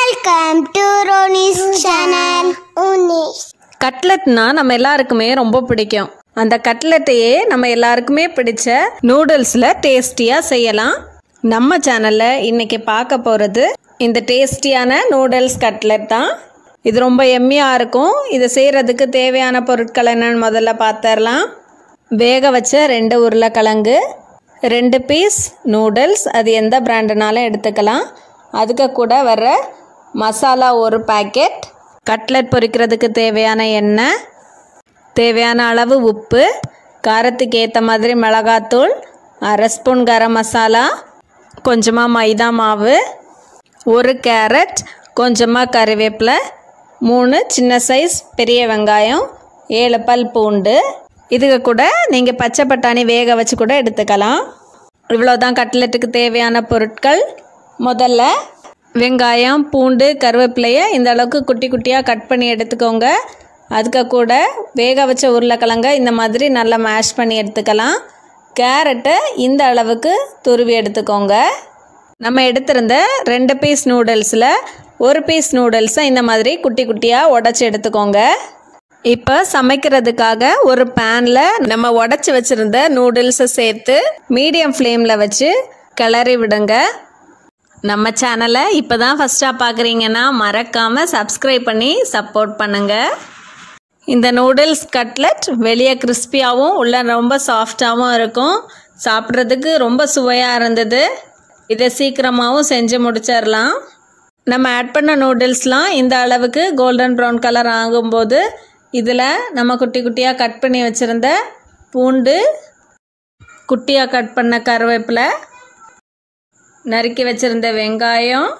Welcome to Roni's channel. Unish. கட்லெட்னா நம்ம எல்லாருக்குமே ரொம்ப பிடிக்கும் அந்த கட்லெட்டையே நம்ம எல்லாருக்குமே பிடிச்ச நூடுல்ஸில் டேஸ்டியாக செய்யலாம் நம்ம சேனலில் இன்னைக்கு பார்க்க போகிறது இந்த டேஸ்டியான நூடுல்ஸ் கட்லெட் தான் இது ரொம்ப எம்மியாக இருக்கும் இதை செய்கிறதுக்கு தேவையான பொருட்கள் என்னன்னு முதல்ல பார்த்துடலாம் வேக வச்ச ரெண்டு உருளைக்கிழங்கு ரெண்டு பீஸ் நூடுல்ஸ் அது எந்த பிராண்டுனாலும் எடுத்துக்கலாம் அதுக்கு கூட வர்ற மசாலா ஒரு பாக்கெட் கட்லெட் பொரிக்கிறதுக்கு தேவையான எண்ணெய் தேவையான அளவு உப்பு காரத்துக்கு ஏற்ற மாதிரி மிளகாத்தூள் அரை ஸ்பூன் கரம் மசாலா கொஞ்சமாக மைதா மாவு ஒரு கேரட் கொஞ்சமாக கறிவேப்பிலை மூணு சின்ன சைஸ் பெரிய வெங்காயம் ஏழு பல் பூண்டு இதுக்கு கூட நீங்கள் பச்சை பட்டாணி வேக வச்சு கூட எடுத்துக்கலாம் இவ்வளோதான் கட்லெட்டுக்கு தேவையான பொருட்கள் முதல்ல வெங்காயம் பூண்டு கருவேப்பிலையை இந்த அளவுக்கு குட்டி குட்டியாக கட் பண்ணி எடுத்துக்கோங்க அதுக்கு கூட வேக வச்ச உருளைக்கிழங்க இந்த மாதிரி நல்லா மேஷ் பண்ணி எடுத்துக்கலாம் கேரட்டை இந்த அளவுக்கு துருவி எடுத்துக்கோங்க நம்ம எடுத்திருந்த ரெண்டு பீஸ் நூடுல்ஸில் ஒரு பீஸ் நூடுல்ஸை இந்த மாதிரி குட்டி குட்டியாக உடச்சி எடுத்துக்கோங்க இப்போ சமைக்கிறதுக்காக ஒரு பேனில் நம்ம உடச்சி வச்சுருந்த நூடுல்ஸை சேர்த்து மீடியம் ஃப்ளேமில் வச்சு கிளறி விடுங்க நம்ம சேனலை இப்போ தான் ஃபஸ்ட்டாக பார்க்குறீங்கன்னா மறக்காமல் சப்ஸ்கிரைப் பண்ணி சப்போர்ட் பண்ணுங்கள் இந்த நூடுல்ஸ் கட்லெட் வெளியே கிறிஸ்பியாகவும் உள்ள ரொம்ப சாஃப்டாகவும் இருக்கும் சாப்பிட்றதுக்கு ரொம்ப சுவையாக இருந்தது இதை சீக்கிரமாகவும் செஞ்சு முடிச்சிடலாம் நம்ம ஆட் பண்ண நூடுல்ஸ்லாம் இந்த அளவுக்கு கோல்டன் ப்ரௌன் கலர் ஆகும்போது இதில் நம்ம குட்டி குட்டியாக கட் பண்ணி வச்சுருந்த பூண்டு குட்டியாக கட் பண்ண கருவேப்பிலை நறுக்கி வச்சுருந்த வெங்காயம்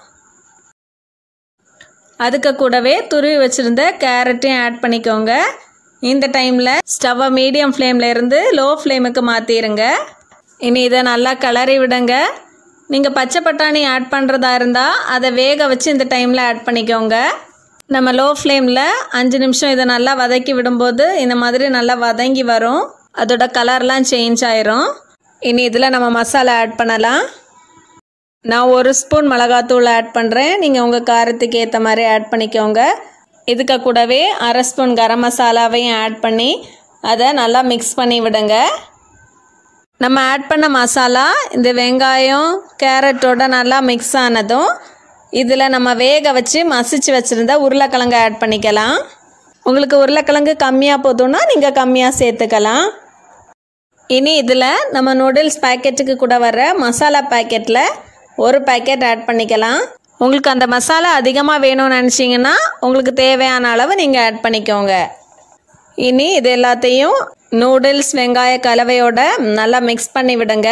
அதுக்கு கூடவே துருவி வச்சுருந்த கேரட்டையும் ஆட் பண்ணிக்கோங்க இந்த டைமில் ஸ்டவ்வை மீடியம் ஃப்ளேமில் இருந்து லோ ஃப்ளேமுக்கு மாற்றிடுங்க இனி இதை நல்லா கிளறி விடுங்க நீங்கள் பச்சை பட்டாணி ஆட் பண்ணுறதா இருந்தால் அதை வேக வச்சு இந்த டைமில் ஆட் பண்ணிக்கோங்க நம்ம லோ ஃப்ளேமில் அஞ்சு நிமிஷம் இதை நல்லா வதக்கி விடும்போது இந்த மாதிரி நல்லா வதங்கி வரும் அதோட கலர்லாம் சேஞ்ச் ஆயிரும் இனி இதில் நம்ம மசாலா ஆட் பண்ணலாம் நான் ஒரு ஸ்பூன் மிளகாத்தூள் ஆட் பண்ணுறேன் நீங்கள் உங்கள் காரத்துக்கு ஏற்ற மாதிரி ஆட் பண்ணிக்கோங்க இதுக்கு கூடவே அரை ஸ்பூன் கரம் மசாலாவையும் ஆட் பண்ணி அதை நல்லா மிக்ஸ் பண்ணி விடுங்க நம்ம ஆட் பண்ண மசாலா இந்த வெங்காயம் கேரட்டோட நல்லா மிக்ஸ் ஆனதும் இதில் நம்ம வேக வச்சு மசிச்சு வச்சுருந்த உருளைக்கிழங்கு ஆட் பண்ணிக்கலாம் உங்களுக்கு உருளைக்கிழங்கு கம்மியாக போதும்னா நீங்கள் கம்மியாக சேர்த்துக்கலாம் இனி இதில் நம்ம நூடுல்ஸ் பேக்கெட்டுக்கு கூட வர்ற மசாலா பேக்கெட்டில் ஒரு பேக்கெட் ஆட் பண்ணிக்கலாம் உங்களுக்கு அந்த மசாலா அதிகமாக வேணும்னு நினச்சிங்கன்னா உங்களுக்கு தேவையான அளவு நீங்கள் ஆட் பண்ணிக்கோங்க இனி இது எல்லாத்தையும் நூடுல்ஸ் வெங்காய கலவையோட நல்லா மிக்ஸ் பண்ணி விடுங்க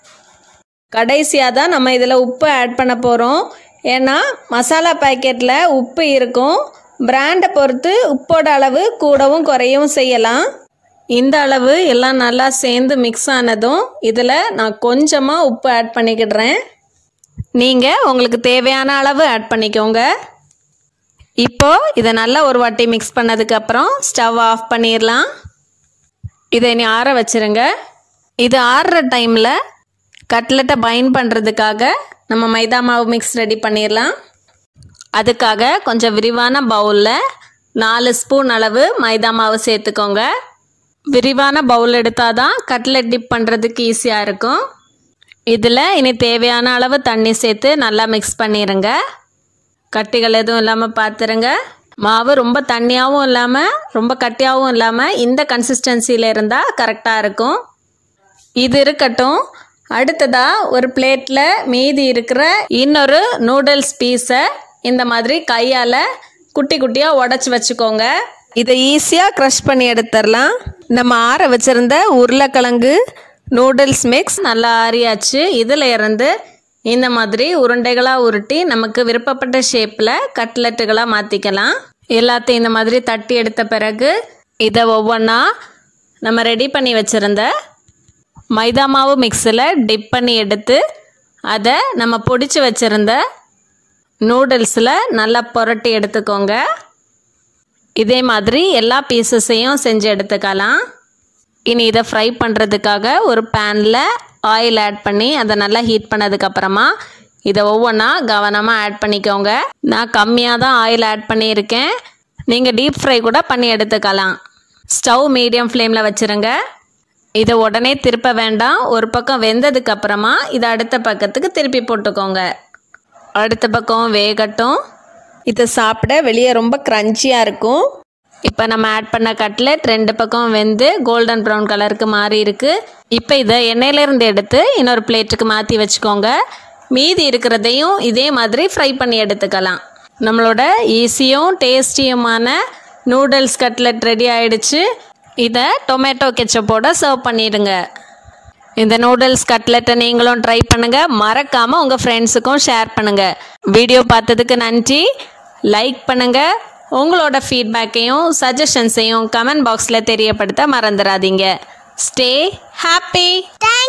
கடைசியாக தான் நம்ம இதில் உப்பு ஆட் பண்ண போகிறோம் ஏன்னா மசாலா பேக்கெட்டில் உப்பு இருக்கும் பிராண்டை பொறுத்து உப்போட அளவு கூடவும் குறையவும் செய்யலாம் இந்த அளவு எல்லாம் நல்லா சேர்ந்து மிக்ஸ் ஆனதும் இதில் நான் கொஞ்சமாக உப்பு ஆட் பண்ணிக்கிடுறேன் நீங்கள் உங்களுக்கு தேவையான அளவு ஆட் பண்ணிக்கோங்க இப்போ இதை நல்லா ஒரு வாட்டி மிக்ஸ் பண்ணதுக்கப்புறம் ஸ்டவ் ஆஃப் பண்ணிடலாம் இதை இனி ஆற வச்சுருங்க இது ஆறுற டைமில் கட்லெட்டை பைண்ட் பண்ணுறதுக்காக நம்ம மைதா மாவு மிக்ஸ் ரெடி பண்ணிடலாம் அதுக்காக கொஞ்சம் விரிவான பவுலில் நாலு ஸ்பூன் அளவு மைதா மாவு சேர்த்துக்கோங்க விரிவான பவுல் எடுத்தால் தான் கட்லெட் டிப் பண்ணுறதுக்கு ஈஸியாக இருக்கும் இதில் இனி தேவையான அளவு தண்ணி சேர்த்து நல்லா மிக்ஸ் பண்ணிடுங்க கட்டிகள் எதுவும் இல்லாமல் பார்த்துருங்க மாவு ரொம்ப தண்ணியாகவும் இல்லாமல் ரொம்ப கட்டியாகவும் இல்லாமல் இந்த கன்சிஸ்டன்சியில் இருந்தால் கரெக்டாக இருக்கும் இது இருக்கட்டும் அடுத்ததாக ஒரு பிளேட்டில் மீதி இருக்கிற இன்னொரு நூடுல்ஸ் பீஸை இந்த மாதிரி கையால் குட்டி குட்டியாக உடச்சி வச்சுக்கோங்க இதை ஈஸியாக க்ரஷ் பண்ணி எடுத்துடலாம் நம்ம ஆற வச்சுருந்த உருளைக்கிழங்கு நூடுல்ஸ் மிக்ஸ் நல்லா ஆறியாச்சு இதில் இருந்து இந்த மாதிரி உருண்டைகளாக உருட்டி நமக்கு விருப்பப்பட்ட ஷேப்பில் கட்லெட்டுகளாக மாற்றிக்கலாம் எல்லாத்தையும் இந்த மாதிரி தட்டி எடுத்த பிறகு இதை ஒவ்வொன்றா நம்ம ரெடி பண்ணி வச்சுருந்த மைதா மாவு மிக்ஸில் டிப் பண்ணி எடுத்து அதை நம்ம பொடிச்சு வச்சுருந்த நூடுல்ஸில் நல்லா புரட்டி எடுத்துக்கோங்க இதே மாதிரி எல்லா பீசஸையும் செஞ்சு எடுத்துக்கலாம் இனி இதை ஃப்ரை பண்ணுறதுக்காக ஒரு பேனில் ஆயில் ஆட் பண்ணி அதை நல்லா ஹீட் பண்ணதுக்கப்புறமா இதை ஒவ்வொன்றா கவனமாக ஆட் பண்ணிக்கோங்க நான் கம்மியாக தான் ஆயில் ஆட் பண்ணியிருக்கேன் நீங்கள் டீப் ஃப்ரை கூட பண்ணி எடுத்துக்கலாம் ஸ்டவ் மீடியம் ஃப்ளேமில் வச்சுருங்க இதை உடனே திருப்ப வேண்டாம் ஒரு பக்கம் வெந்ததுக்கு அப்புறமா இதை அடுத்த பக்கத்துக்கு திருப்பி போட்டுக்கோங்க அடுத்த பக்கம் வேகட்டும் இதை சாப்பிட வெளியே ரொம்ப க்ரன்ச்சியாக இருக்கும் இப்போ நம்ம ஆட் பண்ண கட்லெட் ரெண்டு பக்கம் வெந்து கோல்டன் ப்ரௌன் கலருக்கு மாறி இருக்கு இப்போ இதை எண்ணெயிலேருந்து எடுத்து இன்னொரு பிளேட்டுக்கு மாற்றி வச்சுக்கோங்க மீதி இருக்கிறதையும் இதே மாதிரி ஃப்ரை பண்ணி எடுத்துக்கலாம் நம்மளோட ஈஸியும் டேஸ்டியுமான நூடுல்ஸ் கட்லெட் ரெடி ஆயிடுச்சு இதை டொமேட்டோ கெச்சப்போட சர்வ் பண்ணிடுங்க இந்த நூடுல்ஸ் கட்லெட்டை நீங்களும் ட்ரை பண்ணுங்க மறக்காம உங்க ஃப்ரெண்ட்ஸுக்கும் ஷேர் பண்ணுங்க வீடியோ பார்த்ததுக்கு நன்றி லைக் பண்ணுங்க உங்களோட ஃபீட்பேக்கையும் சஜஷன்ஸையும் கமெண்ட் பாக்ஸில் தெரியப்படுத்த மறந்துடாதீங்க ஸ்டே ஹாப்பி Thank